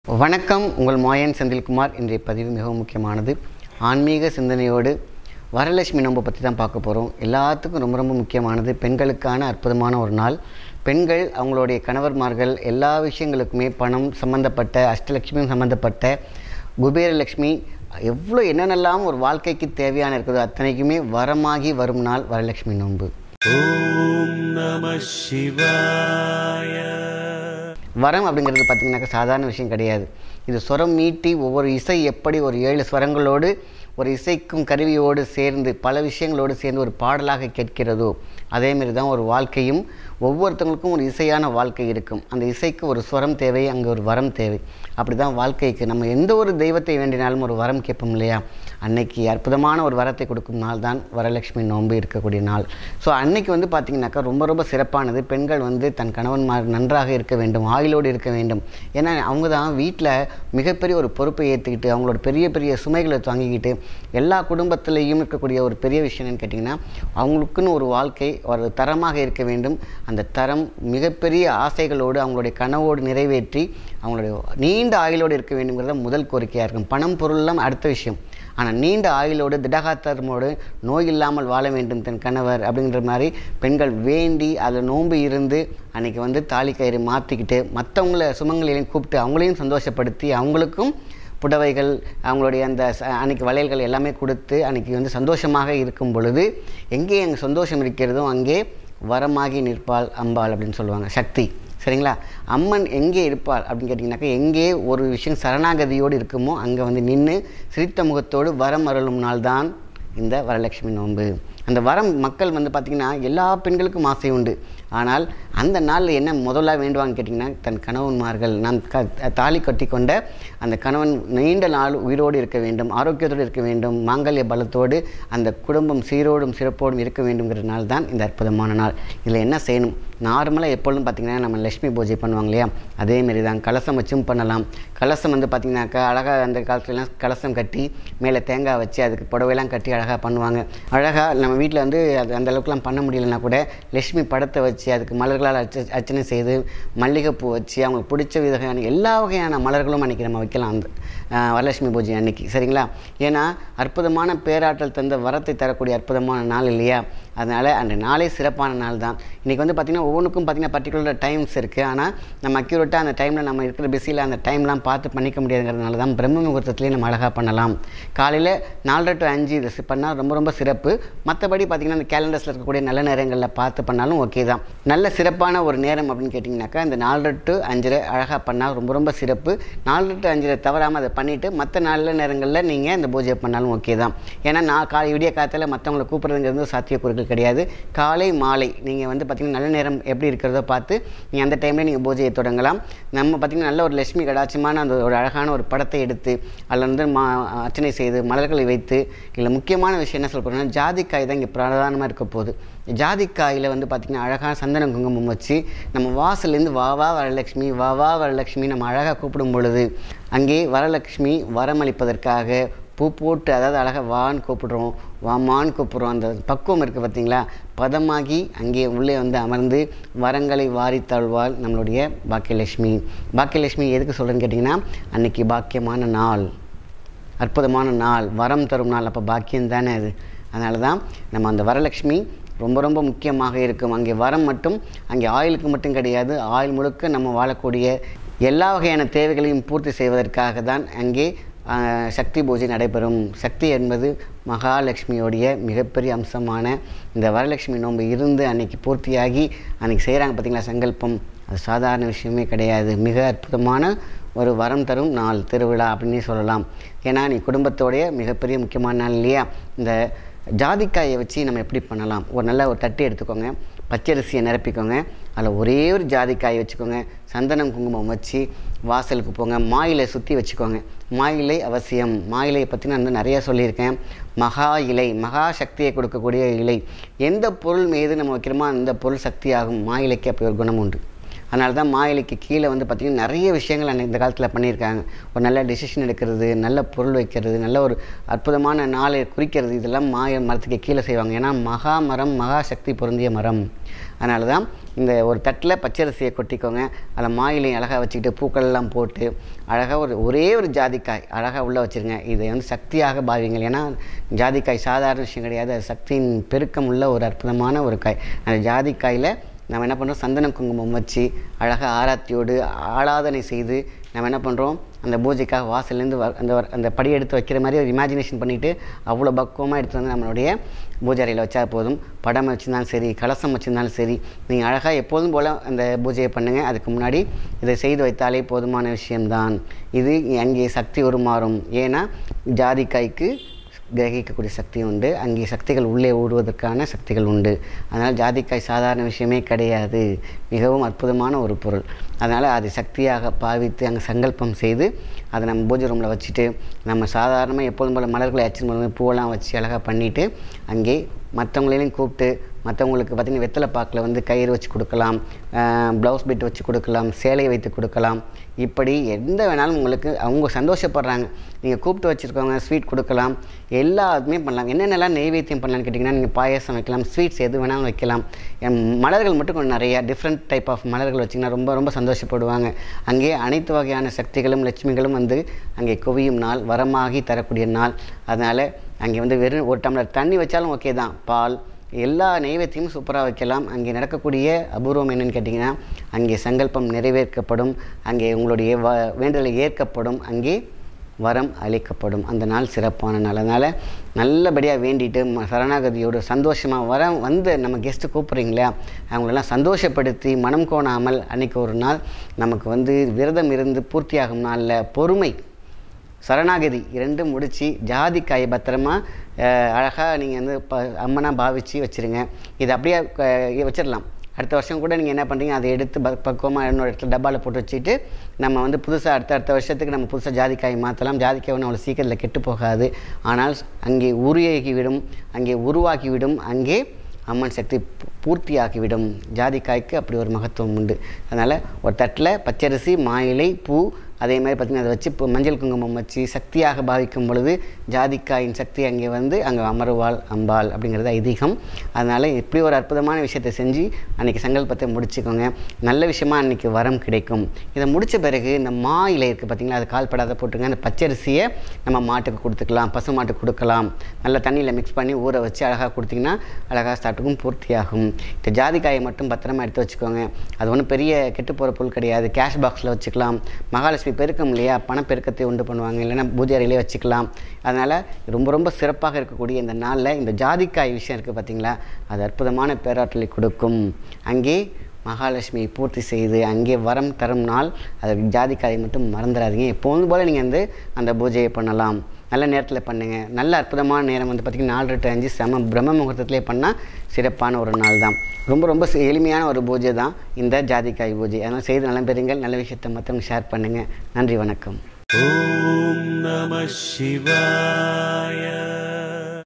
வணக்கம் உங்கள் மாயன் செந்தில்குமார் இன்றைய பதிவு மிகவும் முக்கியமானது ஆன்மீக சிந்தனையோடு வரலட்சுமி நோன்பை பற்றி தான் பார்க்க போகிறோம் எல்லாத்துக்கும் ரொம்ப ரொம்ப முக்கியமானது பெண்களுக்கான அற்புதமான ஒரு நாள் பெண்கள் அவங்களுடைய கணவர்மார்கள் எல்லா விஷயங்களுக்குமே பணம் சம்பந்தப்பட்ட அஷ்டலட்சுமியும் சம்பந்தப்பட்ட குபேரலட்சுமி எவ்வளோ என்னென்னலாம் ஒரு வாழ்க்கைக்கு தேவையான இருக்குதோ அத்தனைக்குமே வரமாகி வரும் நாள் வரலட்சுமி நோன்பு ॐ नमः शिवाय வரம் அப்படிங்கிறது பார்த்திங்கனாக்கா சாதாரண விஷயம் கிடையாது இது ஸ்வரம் மீட்டி ஒவ்வொரு இசை எப்படி ஒரு ஏழு ஸ்வரங்களோடு ஒரு இசைக்கும் கருவியோடு சேர்ந்து பல விஷயங்களோடு சேர்ந்து ஒரு பாடலாக கேட்கிறதோ அதேமாரி தான் ஒரு வாழ்க்கையும் ஒவ்வொருத்தவங்களுக்கும் ஒரு இசையான வாழ்க்கை இருக்கும் அந்த இசைக்கு ஒரு ஸ்வரம் தேவை அங்கே ஒரு வரம் தேவை அப்படி தான் வாழ்க்கைக்கு நம்ம எந்த ஒரு தெய்வத்தை வேண்டினாலும் ஒரு வரம் கேட்போம் இல்லையா அன்னைக்கு அற்புதமான ஒரு வரத்தை கொடுக்கும் நாள் தான் வரலட்சுமி நோன்பு இருக்கக்கூடிய நாள் ஸோ அன்னைக்கு வந்து பார்த்திங்கனாக்கா ரொம்ப ரொம்ப சிறப்பானது பெண்கள் வந்து தன் கணவன்மார் நன்றாக இருக்க வேண்டும் ஆயுளோடு இருக்க வேண்டும் ஏன்னா அவங்க தான் வீட்டில் மிகப்பெரிய ஒரு பொறுப்பை ஏற்றுக்கிட்டு அவங்களோட பெரிய பெரிய சுமைகளை தாங்கிக்கிட்டு எல்லா குடும்பத்திலையும் இருக்கக்கூடிய ஒரு பெரிய விஷயம் என்னன்னு கேட்டிங்கன்னா அவங்களுக்குன்னு ஒரு வாழ்க்கை ஒரு தரமாக இருக்க வேண்டும் அந்த தரம் மிகப்பெரிய ஆசைகளோடு அவங்களுடைய கனவோடு நிறைவேற்றி அவங்களுடைய நீண்ட ஆயுளோடு இருக்க வேண்டுங்கிறத முதல் கோரிக்கையாக இருக்கும் பணம் பொருள்லாம் அடுத்த விஷயம் ஆனால் நீண்ட ஆயுளோடு திடகாத்தரமோடு நோய் இல்லாமல் வாழ வேண்டும் தன் கணவர் அப்படிங்கிற மாதிரி பெண்கள் வேண்டி அதில் நோன்பு இருந்து அன்றைக்கி வந்து தாலி கயிறு மாற்றிக்கிட்டு மற்றவங்கள சுமங்கலையும் கூப்பிட்டு அவங்களையும் சந்தோஷப்படுத்தி அவங்களுக்கும் புடவைகள் அவங்களுடைய அந்த ச- அன்னைக்கு வளையல்கள் எல்லாமே கொடுத்து அன்னைக்கு வந்து சந்தோஷமாக இருக்கும் பொழுது எங்கே அங்கே சந்தோஷம் இருக்கிறதோ அங்கே வரமாகி நிற்பாள் அம்பாள் அப்படின்னு சொல்லுவாங்க சக்தி சரிங்களா அம்மன் எங்கே இருப்பாள் அப்படின்னு கேட்டிங்கனாக்கா எங்கே ஒரு விஷயம் சரணாகதியோடு இருக்குமோ அங்கே வந்து நின்று சிரித்த முகத்தோடு வரம் அருளும் நாள் தான் இந்த வரலட்சுமி நோன்பு அந்த வரம் மக்கள் வந்து பார்த்திங்கன்னா எல்லா பெண்களுக்கும் ஆசை உண்டு ஆனால் அந்த நாளில் என்ன முதல்ல வேண்டுவான்னு கேட்டிங்கன்னா தன் கணவன்மார்கள் நான் க தாலி கட்டி கொண்ட அந்த கணவன் நீண்ட நாள் உயிரோடு இருக்க வேண்டும் ஆரோக்கியத்தோடு இருக்க வேண்டும் மாங்கல்ய பலத்தோடு அந்த குடும்பம் சீரோடும் சிறப்போடும் இருக்க வேண்டுங்கிற நாள் தான் இந்த அற்புதமான நாள் இதில் என்ன செய்யணும் நார்மலாக எப்பொழுதும் பார்த்திங்கன்னா நம்ம லட்சுமி பூஜை பண்ணுவாங்க இல்லையா அதேமாரி தான் கலசம் வச்சும் பண்ணலாம் கலசம் வந்து பார்த்திங்கனாக்கா அழகாக அந்த காலத்துலலாம் கலசம் கட்டி மேலே தேங்காய் வச்சு அதுக்கு புடவைலாம் கட்டி அழகாக பண்ணுவாங்க அழகாக நம்ம வீட்டில் வந்து அது அந்த அளவுக்குலாம் பண்ண முடியலன்னா கூட லட்சுமி படத்தை வச்சு அதுக்கு மலர்களால் அர்ச்ச அர்ச்சனை செய்து மல்லிகைப்பூ வச்சு அவங்களுக்கு பிடிச்ச விதமான எல்லா வகையான மலர்களும் அன்றைக்கி நம்ம வைக்கலாம் அந்த ஆஹ், வரலட்சுமி பூஜை அன்னைக்கு சரிங்களா ஏன்னா அற்புதமான பேராற்றல் தந்த வரத்தை தரக்கூடிய அற்புதமான நாள் இல்லையா அதனால் அந்த நாளே சிறப்பான நாள் தான் இன்றைக்கி வந்து பார்த்திங்கன்னா ஒவ்வொன்றுக்கும் பார்த்திங்கன்னா பர்டிகுலர் டைம்ஸ் இருக்குது ஆனால் நம்ம அக்யூரேட்டாக அந்த டைமில் நம்ம இருக்கிற பிஸியில் அந்த டைம்லாம் பார்த்து பண்ணிக்க முடியாதுங்கிறதுனால தான் பிரம்ம முகூர்த்தத்துலேயே நம்ம அழகாக பண்ணலாம் காலையில் நாலரை டு அஞ்சு இது சி- பண்ணால் ரொம்ப ரொம்ப சிறப்பு மற்றபடி பார்த்திங்கன்னா அந்த கேலண்டர்ஸில் இருக்கக்கூடிய நல்ல நேரங்களில் பார்த்து பண்ணாலும் ஓகே தான் நல்ல சிறப்பான ஒரு நேரம் அப்படின்னு கேட்டிங்கனாக்கா இந்த நாலரை டு அஞ்சரை அழகாக பண்ணால் ரொம்ப ரொம்ப சிறப்பு நாலரை டு அஞ்சரை தவறாமல் அதை பண்ணிவிட்டு மற்ற நல்ல நேரங்களில் நீங்கள் இந்த பூஜை பண்ணாலும் ஓகே தான் ஏன்னா நான் காலை விடிய காலத்தில் மற்றவங்களை கூப்பிட்றதுங்கிறது சாத்தியக்கூறுகள் கிடையாது காலை மாலை நீங்கள் வந்து பார்த்திங்கன்னா நல்ல நேரம் எப்படி இருக்கிறதோ பார்த்து நீங்கள் அந்த டைமில் நீங்கள் பூஜையை தொடங்கலாம் நம்ம பார்த்திங்கன்னா நல்ல ஒரு லட்சுமி கடாட்சமான அந்த ஒரு அழகான ஒரு படத்தை எடுத்து அதில் வந்து மா அர்ச்சனை செய்து மலர்களை வைத்து இல்லை முக்கியமான விஷயம் என்ன சொல்ல போகிறோம்னா ஜாதிக்காய் தான் இங்கே பிரதானமாக இருக்க போகுது ஜாதிக்காயில் வந்து பார்த்திங்கன்னா அழகாக சந்தன குங்குமம் வச்சு நம்ம வாசல்லேருந்து வா வா வரலட்சுமி வா வா வரலட்சுமி நம்ம அழகாக கூப்பிடும் பொழுது அங்கே வரலட்சுமி வரமளிப்பதற்காக பூ போட்டு அதாவது அழகாக வான்னு கூப்பிடுறோம் வாமான்னு கூப்பிடுறோம் அந்த பக்குவம் இருக்குது பார்த்தீங்களா பதமாகி அங்கே உள்ளே வந்து அமர்ந்து வரங்களை வாரி தழுவாள் நம்மளுடைய பாக்கியலட்சுமி பாக்கியலட்சுமி எதுக்கு சொல்கிறேன்னு கேட்டிங்கன்னா அன்னைக்கு பாக்கியமான நாள் அற்புதமான நாள் வரம் தரும் நாள் அப்போ பாக்கியம் தானே அது அதனால தான் நம்ம அந்த வரலட்சுமி ரொம்ப ரொம்ப முக்கியமாக இருக்கும் அங்கே வரம் மட்டும் அங்கே ஆயுளுக்கு மட்டும் கிடையாது ஆயுள் முழுக்க நம்ம வாழக்கூடிய எல்லா வகையான தேவைகளையும் பூர்த்தி செய்வதற்காக தான் அங்கே ஆஹ், சக்தி பூஜை நடைபெறும் சக்தி என்பது மகாலட்சுமியோடைய மிகப்பெரிய அம்சமான இந்த வரலட்சுமி நோன்பு இருந்து அன்னைக்கு பூர்த்தியாகி அன்னைக்கு செய்கிறாங்க பார்த்தீங்களா சங்கல்பம் அது சாதாரண விஷயமே கிடையாது மிக அற்புதமான ஒரு வரம் தரும் நாள் திருவிழா அப்படின்னே சொல்லலாம் ஏன்னா நீ குடும்பத்தோடைய மிகப்பெரிய முக்கியமான நாள் இல்லையா இந்த ஜாதிக்காயை வச்சு நம்ம எப்படி பண்ணலாம் ஒரு நல்ல ஒரு தட்டு எடுத்துக்கோங்க பச்சரிசியை நிரப்பிக்கோங்க அதில் ஒரே ஒரு ஜாதிக்காயை வச்சுக்கோங்க சந்தனம் குங்குமம் வச்சு வாசலுக்கு போங்க மாயிலை சுற்றி வச்சுக்கோங்க மாயிலை அவசியம் மாயிலையை பற்றி நான் வந்து நிறைய சொல்லியிருக்கேன் மகா இலை மகா சக்தியை கொடுக்கக்கூடிய இலை எந்த பொருள் மீது நம்ம வைக்கிறோமோ அந்த பொருள் சக்தியாகும் மாயிலைக்கு அப்படி ஒரு குணம் உண்டு அதனால தான் மா இலைக்கு கீழே வந்து பார்த்திங்கன்னா நிறைய விஷயங்கள் அன்னை- இந்த காலத்தில் பண்ணியிருக்காங்க ஒரு நல்ல டெசிஷன் எடுக்கிறது நல்ல பொருள் வைக்கிறது நல்ல ஒரு அற்புதமான நாளை குறிக்கிறது இதெல்லாம் மா மரத்துக்கு கீழே செய்வாங்க ஏன்னா மகா மரம் மகா சக்தி பொருந்திய மரம் அதனால தான் இந்த ஒரு தட்டில் பச்சரிசியை கொட்டிக்கோங்க அதில் மாயிலையும் அழகாக வச்சுக்கிட்டு பூக்கள் எல்லாம் போட்டு அழகாக ஒரு ஒரே ஒரு ஜாதிக்காய் அழகாக உள்ளே வச்சுருங்க இதை வந்து சக்தியாக பாவிங்கள் ஏன்னா ஜாதிக்காய் சாதாரண விஷயம் கிடையாது அது சக்தியின் பெருக்கம் உள்ள ஒரு அற்புதமான ஒரு காய் அந்த ஜாதிக்காயில் நம்ம என்ன பண்ணுறோம் சந்தன குங்குமம் வச்சு அழகாக ஆராத்தியோடு ஆராதனை செய்து நம்ம என்ன பண்ணுறோம் அந்த பூஜைக்காக வாசல்லேருந்து வ அந்த வ- அந்த படி எடுத்து வைக்கிற மாதிரி ஒரு இமேஜினேஷன் பண்ணிவிட்டு அவ்வளோ பக்குவமாக எடுத்து வந்து நம்மளுடைய பூஜை அறையில் வச்சா போதும் படம் வச்சுருந்தாலும் சரி கலசம் வச்சுருந்தாலும் சரி நீங்கள் அழகாக எப்போதும் போல் அந்த பூஜையை பண்ணுங்கள் அதுக்கு முன்னாடி இதை செய்து வைத்தாலே போதுமான விஷயம்தான் இது அங்கே சக்தி உருமாறும் ஏன்னா ஜாதிக்காய்க்கு கிரகிக்கக்கூடிய சக்தி உண்டு அங்கே சக்திகள் உள்ளே ஓடுவதற்கான சக்திகள் உண்டு அதனால் ஜாதிக்காய் சாதாரண விஷயமே கிடையாது மிகவும் அற்புதமான ஒரு பொருள் அதனால் அதை சக்தியாக பாவித்து அங்கே சங்கல்பம் செய்து அதை நம்ம பூஜை ரூமில் வச்சுட்டு நம்ம சாதாரணமாக எப்போதும் போல் மலர்களை அச்சு பூவெல்லாம் வச்சு அழகாக பண்ணிவிட்டு அங்கே மற்றவங்களையும் கூப்பிட்டு மற்றவங்களுக்கு பார்த்திங்கன்னா வெத்தலை பாக்கில் வந்து கயிறு வச்சு கொடுக்கலாம் ப்ளவுஸ் பிட் வச்சு கொடுக்கலாம் சேலை வைத்து கொடுக்கலாம் இப்படி எந்த வேணாலும் உங்களுக்கு அவங்க சந்தோஷப்படுறாங்க நீங்கள் கூப்பிட்டு வச்சுருக்கவங்க ஸ்வீட் கொடுக்கலாம் எல்லாத்துமே பண்ணலாம் என்னென்னலாம் நெய்வேத்தியம் பண்ணலாம்னு கேட்டிங்கன்னா நீங்கள் பாயாசம் வைக்கலாம் ஸ்வீட்ஸ் எது வேணாலும் வைக்கலாம் எம், மலர்கள் மட்டும் கொஞ்சம் நிறையா டிஃப்ரெண்ட் டைப் ஆஃப் மலர்கள் வச்சிங்கன்னா ரொம்ப ரொம்ப சந்தோஷப்படுவாங்க அங்கே அனைத்து வகையான சக்திகளும் லட்சுமிகளும் வந்து அங்கே குவியும் நாள் வரமாகி தரக்கூடிய நாள் அதனால் அங்கே வந்து வெறும் ஒரு டம்ளர் தண்ணி வச்சாலும் ஓகே தான் பால் எல்லா நைவேத்தியமும் சூப்பராக வைக்கலாம் அங்கே நடக்கக்கூடிய அபூர்வம் என்னன்னு கேட்டிங்கன்னா அங்கே சங்கல்பம் நிறைவேற்கப்படும் அங்கே உங்களுடைய வ வேண்டுதலை ஏற்கப்படும் அங்கே வரம் அளிக்கப்படும் அந்த நாள் சிறப்பான நாள் அதனால் நல்லபடியாக வேண்டிட்டு ம சரணாகதியோடு சந்தோஷமாக வர வந்து நம்ம கெஸ்ட்டு கூப்பிட்றீங்க இல்லையா அவங்களெல்லாம் சந்தோஷப்படுத்தி மனம் கோணாமல் அன்றைக்கி ஒரு நாள் நமக்கு வந்து விரதம் இருந்து பூர்த்தியாகும் நாளில் பொறுமை சரணாகதி இரண்டும் முடித்து ஜாதிக்காயை பத்திரமா அழகாக நீங்கள் வந்து ப அம்மனாக பாவித்து வச்சுருங்க இதை அப்படியே அஹ், வச்சிடலாம் அடுத்த வருஷம் கூட நீங்கள் என்ன பண்ணுறீங்க அதை எடுத்து ப பக்குவமாக இன்னொரு இடத்துல டப்பாவில் போட்டு வச்சுட்டு நம்ம வந்து புதுசாக அடுத்த அடுத்த வருஷத்துக்கு நம்ம புதுசாக ஜாதிக்காய் மாற்றலாம் ஜாதிக்காய் ஒன்றும் அவ்வளோ சீக்கிரத்தில் கெட்டு போகாது ஆனால் அங்கே உருவாக்கிவிடும் அங்கே உருவாக்கிவிடும் அங்கே அம்மன் சக்தி பூ- பூர்த்தியாக்கிவிடும் ஜாதிக்காய்க்கு அப்படி ஒரு மகத்துவம் உண்டு அதனால் ஒரு தட்டில் பச்சரிசி மாயிலை பூ அதே மாதிரி பார்த்திங்கன்னா அதை வச்சு இப்போ மஞ்சள் குங்குமம் வச்சு சக்தியாக பாவிக்கும் பொழுது ஜாதிக்காயின் சக்தி அங்கே வந்து அங்கே அமருவாள் அம்பாள் அப்படிங்கிறது ஐதீகம் அதனால் இப்படி ஒரு அற்புதமான விஷயத்தை செஞ்சு அன்றைக்கி சங்கல்பத்தை முடிச்சுக்கோங்க நல்ல விஷயமா அன்றைக்கி வரம் கிடைக்கும் இதை முடித்த பிறகு இந்த மா இலை இருக்குது பார்த்தீங்களா அது கால்படாத போட்டுங்க அந்த பச்சரிசியை நம்ம மாட்டுக்கு கொடுத்துக்கலாம் பசு மாட்டுக்கு கொடுக்கலாம் நல்ல தண்ணியில் மிக்ஸ் பண்ணி ஊற வச்சு அழகாக கொடுத்தீங்கன்னா அழகாக சாப்பிட்டுக்கும் பூர்த்தியாகும் இந்த ஜாதிக்காயை மட்டும் பத்திரமா எடுத்து வச்சுக்கோங்க அது ஒன்றும் பெரிய கெட்டு போகிற பொருள் கிடையாது கேஷ் பாக்ஸில் வச்சுக்கலாம் மகாலட்சுமி பெருக்கம் இல்லையா பணப்பெருக்கத்தை உண்டு பண்ணுவாங்க இல்லைன்னா பூஜை அறையிலே வச்சுக்கலாம் அதனால் ரொம்ப ரொம்ப சிறப்பாக இருக்கக்கூடிய இந்த நாளில் இந்த ஜாதிக்காய் விஷயம் இருக்குது பார்த்தீங்களா அது அற்புதமான பேராற்றலை கொடுக்கும் அங்கே மகாலட்சுமியை பூர்த்தி செய்து அங்கே வரம் தரும் நாள் அது ஜாதிக்காயை மட்டும் மறந்துடாதீங்க எப்போதும் போல் நீங்கள் வந்து அந்த பூஜையை பண்ணலாம் நல்ல நேரத்தில் பண்ணுங்கள் நல்ல அற்புதமான நேரம் வந்து பார்த்திங்கன்னா நாலு டு அஞ்சு செம பிரம்ம முகூர்த்தத்திலே பண்ணால் சிறப்பான ஒரு நாள் தான் ரொம்ப ரொம்ப சி- எளிமையான ஒரு பூஜை தான் இந்த ஜாதிக்காய் பூஜை அதனால் செய்து நலம் பெறுங்கள் நல்ல விஷயத்தை மற்றவங்க ஷேர் பண்ணுங்கள் நன்றி வணக்கம் ॐ नमः शिवाय